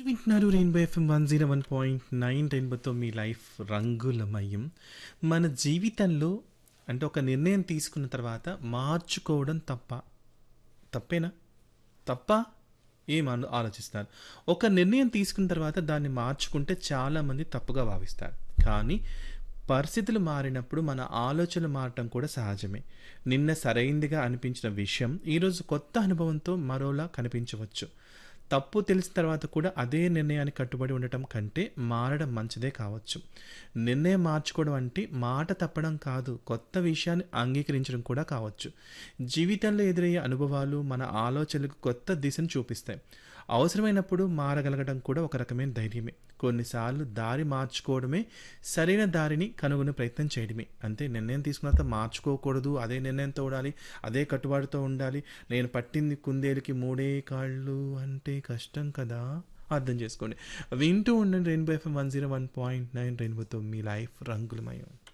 వింటున్నారు rainbow FM one zero one point nine రెయిన్బోతో మీ లైఫ్ రంగులమయం మన జీవితంలో అంటే ఒక నిర్ణయం తీసుకున్న తర్వాత మార్చుకోవడం తప్ప తప్పేనా తప్ప ఏం ఆలో- ఆలోచిస్తారు ఒక నిర్ణయం తీసుకున్న తర్వాత దాన్ని మార్చుకుంటే చాలామంది తప్పుగా భావిస్తారు కానీ పరిస్థితులు మారినప్పుడు మన ఆలోచనలు మారటం కూడా సహజమే నిన్న సరైందిగా అనిపించిన విషయం ఈరోజు కొత్త అనుభవంతో మరోలా కనిపించవచ్చు తప్పు తెలిసిన తర్వాత కూడా అదే నిర్ణయానికి కట్టుబడి ఉండటం కంటే మారడం మంచిదే కావచ్చు నిర్ణయం మార్చుకోవడం అంటే మాట తప్పడం కాదు కొత్త విషయాన్ని అంగీకరించడం కూడా కావచ్చు జీవితంలో ఎదురయ్యే అనుభవాలు మన ఆలోచనలకు కొత్త దిశను చూపిస్తాయి అవసరమైనప్పుడు మారగలగడం కూడా ఒక రకమైన ధైర్యమే కొన్నిసార్లు దారి మార్చుకోవడమే సరైన దారిని కనుగొనే ప్రయత్నం చేయడమే అంతే నిర్ణయం తీసుకున్నాక మార్చుకోకూడదు అదే నిర్ణయంతో ఉండాలి అదే కట్టుబాటుతో ఉండాలి నేను పట్టింది కుందేలుకి మూడే కాళ్ళు అంటే కష్టం కదా అర్థం చేసుకోండి వింటూ ఉండండి rainbow FM one zero one point nine రెయిన్బోతో మీ లైఫ్ రంగులమయం